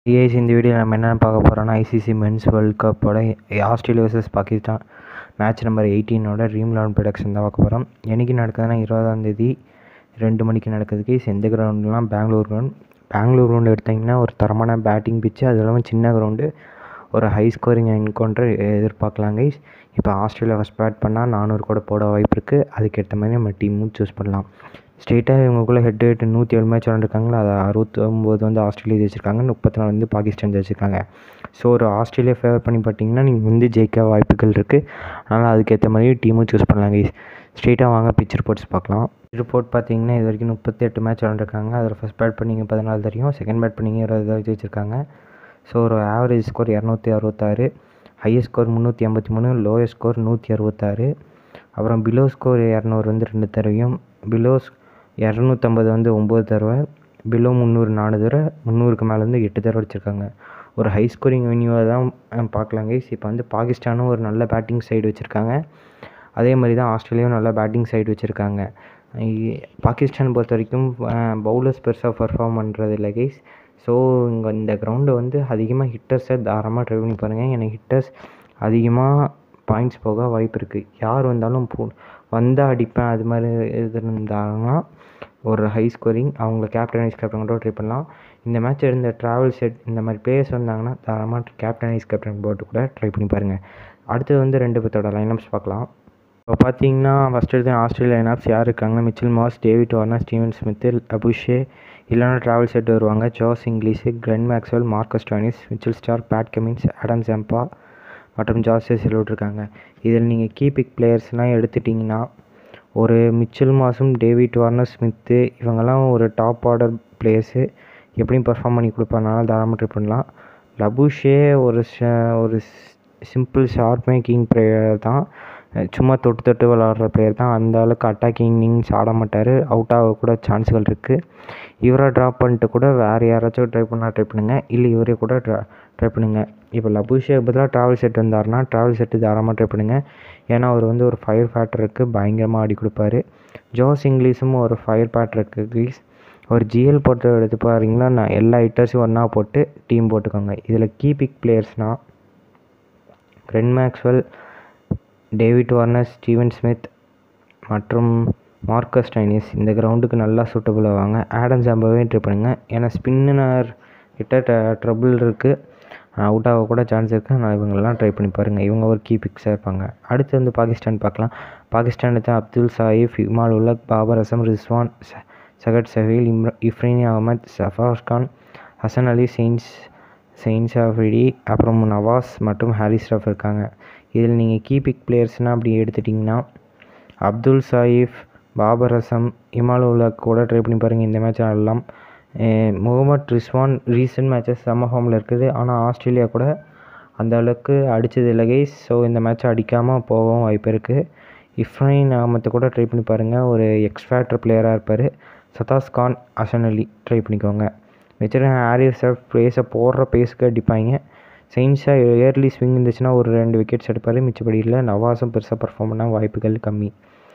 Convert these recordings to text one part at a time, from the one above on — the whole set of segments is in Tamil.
ஏஸ் இந்த வீடியோ நம்ம என்னென்ன பார்க்க போகிறோம்னா ஐசிசி மென்ஸ் வேர்ல்ட் கப்போட Australia vs Pakistan match number எயிட்டீனோட ட்ரீம் லெவன் ப்ரொடக்ஷன் தான் பார்க்க போகிறோம் என்னைக்கு நடக்குதுன்னா இருபதாந்தேதி ரெண்டு மணிக்கு நடக்குதுக்கு எந்த கிரவுண்ட்லாம் பெங்களூர் கிரவுண்ட் பெங்களூர் கிரவுண்ட் எடுத்திங்கன்னா ஒரு தரமான பேட்டிங் பிச்சு அது இல்லாமல் சின்ன கிரவுண்டு ஒரு ஹை ஸ்கோரிங் என்கவுண்டர் எதிர்பார்க்கலாம் கைஸ் இப்போ ஆஸ்திரேலியா ஃபஸ்ட் பேட் பண்ணால் நானூறு கூட போட வாய்ப்பு இருக்குது அதுக்கேற்ற மாதிரி நம்ம டீமும் சூஸ் பண்ணலாம் ஸ்ட்ரெயிட்டாக இவங்களுக்குள்ள ஹெட் ஹெட் நூற்றி ஏழு மேட்ச் விளாண்டுருக்காங்களா அதை அறுபத்தொம்போது வந்து ஆஸ்திரேலியா ஜெயிச்சிருக்காங்க முப்பத்தி நாலு வந்து பாகிஸ்தான் ஜெயிச்சிருக்காங்க ஸோ ஒரு ஆஸ்திரேலியா ஃபேவர் பண்ணி பார்த்தீங்கன்னா நீங்கள் வந்து ஜெயிக்க வாய்ப்புகள் இருக்குது அதனால் அதுக்கேற்ற மாதிரி டீமும் சூஸ் பண்ணலாம் கைஸ் ஸ்ட்ரெயிட்டாக வாங்க பிச் ரிப்போர்ட்ஸ் பார்க்கலாம் ரிப்போர்ட் பார்த்தீங்கன்னா இது வரைக்கும் முப்பத்தெட்டு மேட்ச் விளாண்டுருக்காங்க அதில் ஃபஸ்ட் பேட் பண்ணிங்க பதினாலு தெரியும் செகண்ட் பேட் பண்ணிங்க இருபது ஜெயிச்சிருக்காங்க ஸோ ஒரு ஆவரேஜ் ஸ்கோர் இரநூத்தி அறுபத்தாறு ஹையஸ்ட் ஸ்கோர் முந்நூற்றி ஐம்பத்தி மூணு லோயஸ்ட் ஸ்கோர் நூற்றி அறுபத்தாறு அப்புறம் பிலோ ஸ்கோர் இரநூறு வந்து ரெண்டு தடவையும் பிலோ இரநூத்தம்பது வந்து ஒம்பது தடவை பிலோ முந்நூறு நாலு தடவை முந்நூறுக்கு மேலே வந்து எட்டு தடவை வச்சுருக்காங்க ஒரு ஹை ஸ்கோரிங் வென்யூவாக தான் பார்க்கலாம் கைஸ் இப்போ வந்து பாகிஸ்தானும் ஒரு நல்ல பேட்டிங் சைடு வச்சுருக்காங்க அதே மாதிரி தான் ஆஸ்திரேலியாவும் நல்ல பேட்டிங் சைடு வச்சுருக்காங்க பாகிஸ்தான் பொறுத்த வரைக்கும் பவுலர்ஸ் பெருசாக பர்ஃபார்ம் பண்ணுறது இல்லை கைஸ் ஸோ இங்கே இந்த கிரவுண்டு வந்து அதிகமாக ஹிட்டர்ஸை தாராளமாக ட்ரை பண்ணி பாருங்கள் எனக்கு ஹிட்டர்ஸ் அதிகமாக பாயிண்ட்ஸ் போக வாய்ப்பு இருக்குது யார் வந்தாலும் போ வந்தால் அடிப்பேன் அது மாதிரி இது இருந்தாங்கன்னா ஒரு ஹை ஸ்கோரிங் அவங்கள கேப்டன் வைஸ் கேப்டன் கூட ட்ரை பண்ணலாம் இந்த மேட்ச் இருந்த ட்ராவல் செட் இந்த மாதிரி பிளேயர்ஸ் வந்தாங்கன்னா தாராளமாக கேப்டன் வைஸ் கேப்டன் போட்டு கூட ட்ரை பண்ணி பாருங்கள் அடுத்தது வந்து ரெண்டு பேர்த்தோட லைனப்ஸ் பார்க்கலாம் இப்போ பார்த்தீங்கன்னா ஃபஸ்ட் எடுத்து ஆஸ்திரேலியா லைனப்ஸ் யார் இருக்காங்கன்னா Mitchell Marsh David Warner Steven Smith அபுஷே இல்லைனா ட்ராவல் செட் வருவாங்க Josh Inglis Glenn Maxwell Marcus Stoinis Mitchell Starc Pat Cummins Adam Zampa மற்றும் ஜாஸ்டே செல்வட் இருக்காங்க இதில் நீங்கள் கீ பிக் பிளேயர்ஸ்லாம் எடுத்துட்டிங்கன்னா ஒரு மிச்சல் மாஸும் டேவிட் வார்னர் ஸ்மித்து இவங்கெல்லாம் ஒரு டாப் ஆர்டர் பிளேயர்ஸு எப்படியும் பர்ஃபார்ம் பண்ணி கொடுப்பாருனால தாராளமாக ட்ரை பண்ணலாம் லபுஷே ஒரு ஒரு சிம்பிள் ஷார்ட் மேக்கிங் பிளேயர் தான் சும்மா தொட்டு தொட்டு விளாட்ற பிளேயர் தான் அந்த அளவுக்கு அட்டாக்கிங் இன்னிங்ஸ் ஆட மாட்டார் அவுட் ஆக கூட சான்ஸ்கள் இருக்குது இவரை ட்ராப் பண்ணிட்டு கூட வேறு யாராச்சும் ட்ரை பண்ணால் ட்ரை பண்ணுங்கள் இல்லை இவரே கூட ட்ரா ட்ரை பண்ணுங்கள் இப்போ லபுஷேக்கு பதிலாக ட்ராவல் செட் வந்தார்னா ட்ராவல் செட்டு தாராளமாக ட்ரை பண்ணுங்கள் ஏன்னா அவர் வந்து ஒரு ஃபயர் ஃபேக்டருக்கு பயங்கரமாக ஆடி கொடுப்பாரு ஜோஸ் இங்கிலீஷும் ஒரு ஃபயர் ஃபேக்டருக்கு ப்ளீஸ் ஒரு ஜிஎல் போட்டு எடுத்து பாருங்களா நான் எல்லா ஹிட்டர்ஸையும் ஒன்றா போட்டு டீம் போட்டுக்கோங்க இதில் கீ பிக் பிளேயர்ஸ்னால் Glenn Maxwell David Warner Steven Smith மற்றும் மார்க்கஸ் டைனிஸ் இந்த கிரவுண்டுக்கு நல்லா சூட்டபுள் ஆவாங்க ஆடம் ஜாம்பாவே ட்ரை பண்ணுங்கள் ஏன்னா ஸ்பின்னர் கிட்ட ட்ரபுள் இருக்குது அவுட் ஆக கூட சான்ஸ் இருக்குது ஆனால் இவங்கெல்லாம் ட்ரை பண்ணி பாருங்கள் இவங்க ஒரு கீ பிக்ஸாக இருப்பாங்க அடுத்து வந்து பாகிஸ்தான் பார்க்கலாம் பாகிஸ்தான் தான் அப்துல் சாயிஃப் இமால் உலக் பாபர் அசம் ரிஸ்வான் சகட் சஹீல் இம்ர இஃப்ரீனி அகமத் சஃபாஸ் கான் ஹசன் அலி செயின்ஸ் செயின்ஸ் ஆஃப்ரிடி அப்புறம் நவாஸ் மற்றும் ஹாரிஸ் ரஃப் இருக்காங்க இதில் நீங்கள் கீ பிக் பிளேயர்ஸ்னால் அப்படி எடுத்துட்டிங்கன்னா அப்துல் சாயிஃப் பாபர் அசம் இமால் உலக் கூட ட்ரை பண்ணி பாருங்கள் இந்த மேட்ச் ஆடலாம் முகமது ரிஸ்வான் ரீசெண்ட் மேட்சஸ் செம்ம ஃபார்மில் இருக்குது ஆனால் ஆஸ்திரேலியா கூட அந்த அளவுக்கு அடித்தது இல்லை கைஸ் ஸோ இந்த மேட்ச் அடிக்காமல் போகவும் வாய்ப்பு இருக்குது இஃப்ரைன் அகமத்தை கூட ட்ரை பண்ணி பாருங்கள் ஒரு எக்ஸ்பேக்டர் பிளேயராக இருப்பார் சதாஸ் கான் அசன் அலி ட்ரை பண்ணிக்கோங்க வச்சுருக்க ஹாரிஸ் பேஸை போடுற பேஸுக்கு அடிப்பாங்க சயின்ஸாக இயர்லி ஸ்விங் இருந்துச்சுன்னா ஒரு ரெண்டு விக்கெட்ஸ் எடுப்பார் மிச்சப்படி இல்லை நவாஸும் பெருசாக பர்ஃபார்ம் பண்ணால் வாய்ப்புகள் கம்மி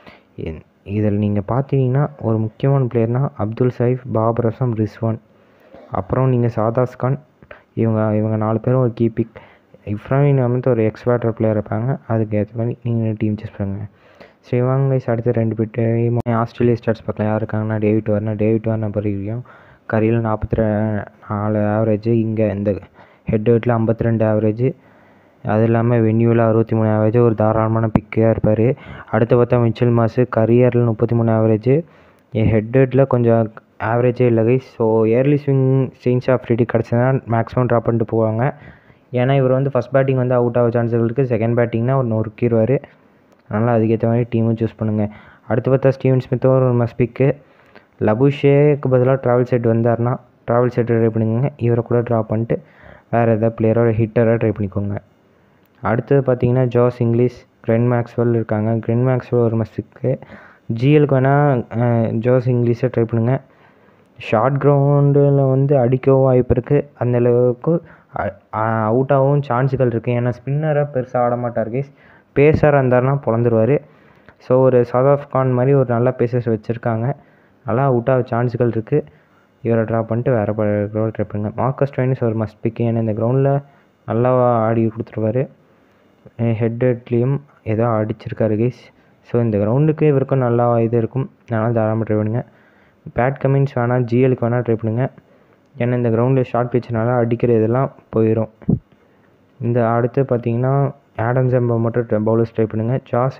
இதில் நீங்கள் பார்த்தீங்கன்னா ஒரு முக்கியமான பிளேயர்னால் அப்துல் சைஃப் பாபர் அசம் ரிஸ்வான் அப்புறம் நீங்கள் சாதாஸ் கான் இவங்க இவங்க நாலு பேரும் ஒரு கீபிக் இஃப்ராமின் வந்து ஒரு எக்ஸ்பேட்டர் பிளேயர் இருப்பாங்க அதுக்கு ஏற்ற மாதிரி நீங்கள் டீம் சூஸ் பண்ணுங்கள் சரி வாங்க கைஸ் அடுத்த ரெண்டு பேர் ஆஸ்திரேலியா ஸ்டார்ட்ஸ் பார்க்கலாம் யார் இருக்காங்கன்னா டேவிட் வார்னர் டேவிட் வார்னர் பொறுக்கும் கரியில் நாற்பத்தி ரெ நாலு ஆவரேஜ் இங்கே இந்த ஹெட் ஹெட்டில் ஐம்பத்தி ரெண்டு ஆவரேஜ் அது இல்லாமல் வென்யூவில் அறுபத்தி மூணு ஆவரேஜ் ஒரு தாராளமான பிக்காக இருப்பார் அடுத்து பார்த்தா மிச்சல் மாசு கரியரில் முப்பத்தி மூணு ஆவரேஜ் என் ஹெட் ஹெட்டில் கொஞ்சம் ஆவரேஜே இல்லை guys so early swing change of ready கிடச்சதுன்னா மேக்ஸிமம் ட்ராப் பண்ணிட்டு போவாங்க ஏன்னா இவர் வந்து ஃபஸ்ட் பேட்டிங் வந்து அவுட் ஆக சான்ஸ்கள் இருக்குது செகண்ட் பேட்டிங்னா ஒரு நொறுக்கிடுவார் அதனால் அதுக்கேற்ற மாதிரி டீமும் சூஸ் பண்ணுங்கள் அடுத்து பார்த்தா ஸ்டீவன் ஸ்மித்தும் ஒரு மஸ்பிக்கு லபுஷேக்கு பதிலாக ட்ராவல் செட் வந்தார்னா ட்ராவல் செட் ட்ரை பண்ணிக்கோங்க இவரை கூட ட்ராப் பண்ணிட்டு வேறு எதாவது பிளேயரோட ஹிட்டராக ட்ரை பண்ணிக்கோங்க அடுத்தது பார்த்தீங்கன்னா ஜாஸ் இங்கிலீஷ் கிரென் மேக்ஸ்வெல் இருக்காங்க கிரென் மேக்ஸ்வெல் ஒரு மஸ்டிக்கு ஜிஎலுக்கு வேணால் ஜாஸ் இங்கிலீஷை ட்ரை பண்ணுங்கள் ஷார்ட் கிரவுண்டில் வந்து அடிக்கவும் வாய்ப்பு இருக்குது அந்த அளவுக்கு அவுட் ஆகவும் சான்ஸுகள் இருக்குது ஏன்னா ஸ்பின்னராக பெருசாக ஆட மாட்டார் கேஸ் பேசராக இருந்தார்னா பொழந்துருவார் ஸோ ஒரு சதாஃப் கான் மாதிரி ஒரு நல்ல பேசர்ஸ் வச்சுருக்காங்க நல்லா அவுட் ஆக சான்ஸுகள் இருக்குது இவரை ட்ராப் பண்ணிட்டு வேறு க்ரௌண்ட் ட்ரை பண்ணுங்க மார்க்கஸ் ட்வைனிஸ் ஒரு மஸ்ட் பிக் ஏன்னா இந்த கிரவுண்டில் நல்லா ஆடி கொடுத்துருவாரு ஹெட் ஹெட்லேயும் ஏதோ அடிச்சிருக்காரு கைஸ் ஸோ இந்த கிரவுண்டுக்கு இவருக்கும் நல்லா இது இருக்கும் அதனால் தாராளமாக ட்ரை பண்ணுங்கள் பேட் கமின்ஸ் வேணால் ஜிஎலுக்கு வேணால் ட்ரை பண்ணுங்கள் ஏன்னா இந்த கிரவுண்டில் ஷார்ட் பிச்சுனால அடிக்கிற இதெல்லாம் போயிடும் இந்த அடுத்து பார்த்தீங்கன்னா ஆடம் ஜம்பை மட்டும் பவுலர்ஸ் ட்ரை பண்ணுங்கள் ஜாஸ்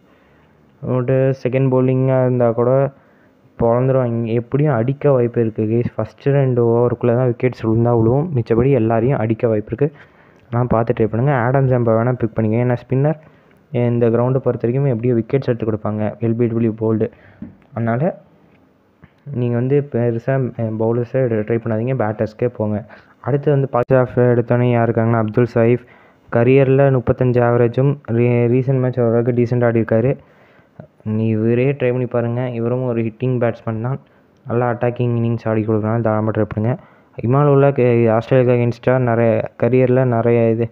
ஒரு செகண்ட் பவுலிங்காக இருந்தால் கூட பிறந்துருவாங்க எப்படியும் அடிக்க வாய்ப்பு இருக்குது கேஸ் ஃபஸ்ட்டு ரெண்டு ஓவருக்குள்ளே தான் விக்கெட்ஸ் விழுந்தா விழுவும் மிச்சபடி எல்லாரையும் அடிக்க வாய்ப்பு இருக்குது ஆனால் பார்த்து ட்ரை பண்ணுங்கள் ஆடம் ஜம்பை வேணால் பிக் பண்ணிங்க ஏன்னா ஸ்பின்னர் இந்த கிரவுண்டை பொறுத்த வரைக்கும் எப்படியும் விக்கெட்ஸ் எடுத்து கொடுப்பாங்க எல்பிடபிள்யூ போல்டு அதனால் நீங்கள் வந்து பெருசாக பவுலர்ஸை ட்ரை பண்ணாதீங்க பேட்டர்ஸ்க்கே போங்க அடுத்து வந்து பாஸ் ஆஃப் எடுத்தோன்னே யார் இருக்காங்கன்னா அப்துல் சயீஃப் கரியரில் முப்பத்தஞ்சு ஆவரேஜும் ரீ ரீசெண்ட் மேட்ச் ஓரளவுக்கு டீசெண்ட் ஆடி இருக்காரு நீ இவரே ட்ரை பண்ணி பாருங்கள் இவரும் ஒரு ஹிட்டிங் பேட்ஸ்மேன் தான் நல்லா அட்டாக்கிங் இன்னிங்ஸ் ஆடி கொடுக்குறனால தாராளமாக ட்ரை பண்ணுங்கள் இமால் உள்ள ஆஸ்திரேலியா அகேன்ஸ்டாக நிறைய கரியரில் நிறைய இது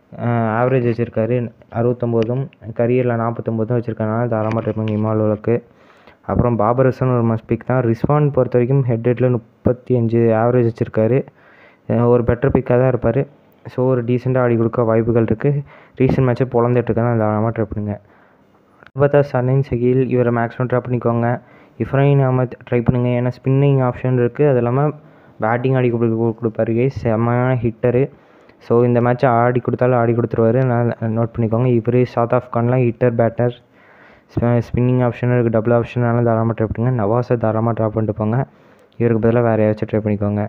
ஆவரேஜ் வச்சுருக்காரு அறுபத்தொம்போதும் கரியரில் நாற்பத்தொம்போதும் வச்சுருக்கனால தாராளமாக ட்ரை பண்ணுங்க இமால் உலக்கு அப்புறம் பாபர் ஹசன் ஒரு மஸ்ட் பிக் தான் ரிஸ்வான் பொறுத்த வரைக்கும் ஹெட் ஹெட்டில் முப்பத்தி அஞ்சு ஆவரேஜ் வச்சுருக்காரு ஒரு பெட்டர் பிக்காக தான் இருப்பார் ஸோ ஒரு டீசெண்டாக ஆடி கொடுக்க வாய்ப்புகள் இருக்குது ரீசெண்ட் மேட்ச்சை பொழந்துட்டுருக்கேன் தாராளமாக ட்ரை பண்ணுங்க பார்த்தா சன்னைன் சகில் இவரை மேக்ஸிமம் ட்ரை பண்ணிக்கோங்க இஃப்ரைன் அஹமத் ட்ரை பண்ணுங்கள் ஏன்னா ஸ்பின்னிங் ஆப்ஷன் இருக்குது அது இல்லாமல் பேட்டிங் ஆடி கொடு கொடுப்பாரு கே செம்மையான ஹிட்டரு ஸோ இந்த மேட்ச்சை ஆடி கொடுத்தாலும் ஆடி கொடுத்துருவாரு நான் நோட் பண்ணிக்கோங்க இவர் சாத் ஆஃப் கான்லாம் ஹிட்டர் பேட்டர் ஸ்பின்னிங் ஆப்ஷன் இருக்குது டபுள் ஆப்ஷனாலும் தாராளமாக ட்ரை பண்ணுங்க நவாஸை தாராளமாக ட்ராப் பண்ணிட்டு போங்க இவருக்கு பதிலாக வேறு ஏதாச்சும் ட்ரை பண்ணிக்கோங்க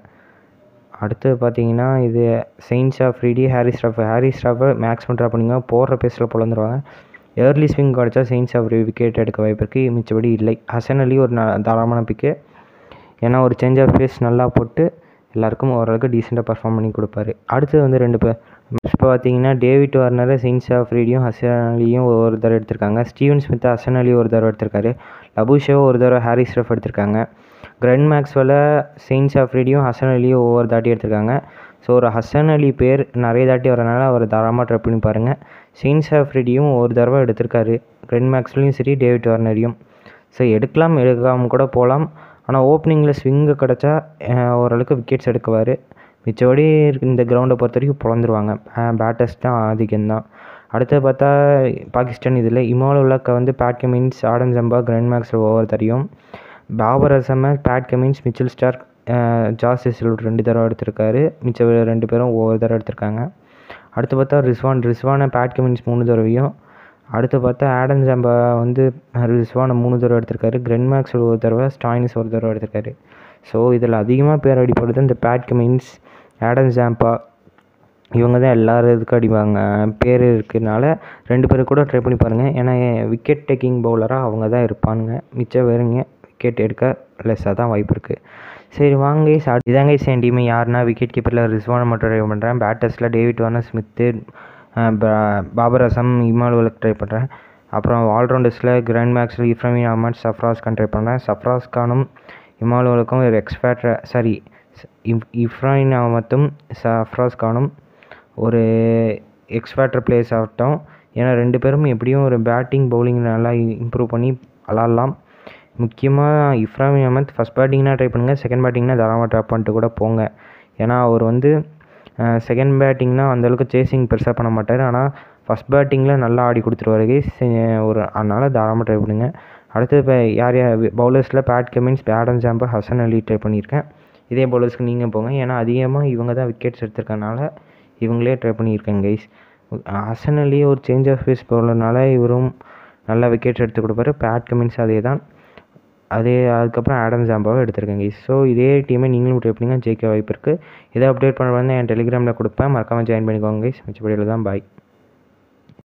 அடுத்து பார்த்தீங்கன்னா இது செயின்ஸ் ஆஃப் ஃப்ரீடி ஹாரிஸ் ஸ்டாஃப் ஹாரிஸ் ஸ்டாஃபை மேக்ஸிமம் ட்ராப் பண்ணிங்க போடுற பேஸில் பிறந்துருவாங்க ஏர்லி ஸ்விங் கிடச்சா செயின்ஸ் ஆஃப் விக்கெட் எடுக்க வாய்ப்பு இருக்குது மிச்சபடி இல்லை ஹசன் அலி ஒரு தாராளமான பிக்கு ஏன்னா ஒரு சேஞ்ச் ஆஃப் பேஸ் நல்லா போட்டு எல்லாருக்கும் ஓரளவுக்கு டீசெண்டாக பர்ஃபார்ம் பண்ணி கொடுப்பாரு அடுத்து வந்து ரெண்டு பேர் இப்போ பார்த்தீங்கன்னா டேவிட் வார்னர் செயின்ஸ் ஆஃப் ரீடியும் ஹசன் அலியும் ஒரு தடவை எடுத்திருக்காங்க ஸ்டீவன் ஸ்மித் ஹசன் அலி ஒரு தடவை எடுத்திருக்காரு லபுஷேவோ ஒரு தடவை ஹாரிஸ் ரஃப் எடுத்திருக்காங்க கிரண்ட் மேக்ஸ்வெல்ல செயின்ஸ் ஆஃப் ரீடியும் ஹசன் அலியும் ஒவ்வொரு தாட்டி எடுத்திருக்காங்க ஸோ ஒரு ஹசன் அலி பேர் நிறைய தாட்டி வரனால அவர் தாராளமாக ட்ரை பண்ணி பாருங்கள் செயின்ஸ் ஆஃப் ரீடியும் ஒரு தடவை எடுத்திருக்காரு கிரண்ட் மேக்ஸ்வெல்லையும் சரி டேவிட் வார்னரையும் ஸோ எடுக்கலாம் எடுக்காமல் கூட போகலாம் ஆனால் ஓப்பனிங்கில் ஸ்விங்கு கிடச்சா ஓரளவுக்கு விக்கெட்ஸ் எடுக்குவார் மிச்சபடி இந்த கிரவுண்டை பொறுத்த வரைக்கும் பிறந்துருவாங்க பேட்டர்ஸ் தான் ஆதிக்கம்தான் அடுத்து பார்த்தா பாகிஸ்தான் இதில் இமால் உலக்க வந்து Pat Cummins Adam Zampa Glenn Maxwell தெரியும் பாபர் அசம Pat Cummins Mitchell Starc Josh Hazlewood ரெண்டு தடவை எடுத்திருக்காரு மிச்ச ரெண்டு பேரும் ஒவ்வொரு தடவை எடுத்திருக்காங்க அடுத்து பார்த்தா ரிஸ்வான் ரிஸ்வானை பேட் கமின்ஸ் மூணு தடவையும் அடுத்து பார்த்தா ஆடம் ஜாம்பா வந்து ரிஸ்வானை மூணு தடவை எடுத்திருக்காரு கிரெண்ட் மேக்ஸ் ஒரு தடவை ஸ்டாயினிஸ் ஒரு தடவை எடுத்திருக்காரு ஸோ இதில் அதிகமாக பேர் அடிப்படுறது இந்த பேட் கமின்ஸ் ஆடம் ஜாம்பா இவங்க தான் எல்லாரும் இதுக்கும் அடிப்பாங்க பேர் இருக்கிறதுனால ரெண்டு பேரும் கூட ட்ரை பண்ணி பாருங்கள் ஏன்னா விக்கெட் டேக்கிங் பவுலராக அவங்க தான் இருப்பானுங்க மிச்சம் வேறுங்க விக்கெட் எடுக்க லெஸ்ஸாக தான் வாய்ப்பு இருக்குது சரி வாங்க சார் இதாங்க என் டீம் யாருன்னா விக்கெட் கீப்பரில் ரிஸ்வானை மட்டும் ட்ரை பண்ணுறேன் பேட்டர்ஸில் David Warner Smith Babar Azam Imam ul Haq try பண்ணுறேன் அப்புறம் ஆல்ரவுண்டர்ஸில் கிராண்ட் மேக்ஸில் இஃப்ரமின் அஹமத் சஃப்ராஸ் கான் ட்ரை பண்ணுறேன் சஃப்ராஸ் கானும் இமால் உலக்கும் ஒரு எக்ஸ்பேட்ர சாரி இஃப்ராயின் அஹமத்தும் சஃப்ராஸ் கானும் ஒரு எக்ஸ்பேட்டர் பிளேயர்ஸ் ஆகட்டும் ஏன்னா ரெண்டு பேரும் எப்படியும் ஒரு பேட்டிங் பவுலிங் நல்லா இம்ப்ரூவ் பண்ணி விளாட்லாம் முக்கியமாக இஃப்ராமின் அஹமத் ஃபஸ்ட் பேட்டிங்னா ட்ரை பண்ணுங்கள் செகண்ட் பேட்டிங்னா தாராளமாக ட்ராப் பண்ணிட்டு கூட போங்க ஏன்னா அவர் வந்து செகண்ட் பேட்டிங்னா அந்தளவுக்கு சேசிங் பெருசாக பண்ண மாட்டார் ஆனால் ஃபஸ்ட் பேட்டிங்கில் நல்லா ஆடி கொடுத்துருவாரு கேஸ் ஒரு அதனால் தாராளமாக ட்ரை பண்ணுங்க அடுத்து இப்போ யார் யார் பவுலர்ஸில் Pat Cummins Adam Zampa Hasan Ali try பண்ணியிருக்கேன் இதே பவுலர்ஸ்க்கு நீங்கள் போங்க ஏன்னா அதிகமாக இவங்க தான் விக்கெட்ஸ் எடுத்திருக்கனால இவங்களே ட்ரை பண்ணியிருக்கேன் கைஸ் ஹசன் அலி ஒரு சேஞ்ச் ஆஃப் ஃபேஸ் பவுலர்னால இவரும் நல்லா விக்கெட்ஸ் எடுத்து கொடுப்பாரு பேட் கமின்ஸ் அதே தான் அதே அதுக்கப்புறம் ஆடம் ஜாம்பாவை எடுத்திருக்கேன் கைஸ் ஸோ இதே டீமை நீங்களும் ட்ரை பண்ணுங்க ஜெயிக்க வாய்ப்பு இருக்குது இதை அப்டேட் பண்ண வந்து என் டெலிகிராமில் கொடுப்பேன் மறக்காமல் ஜாயின் பண்ணிக்கோங்க கைஸ் மிச்சப்படியில் தான் பாய்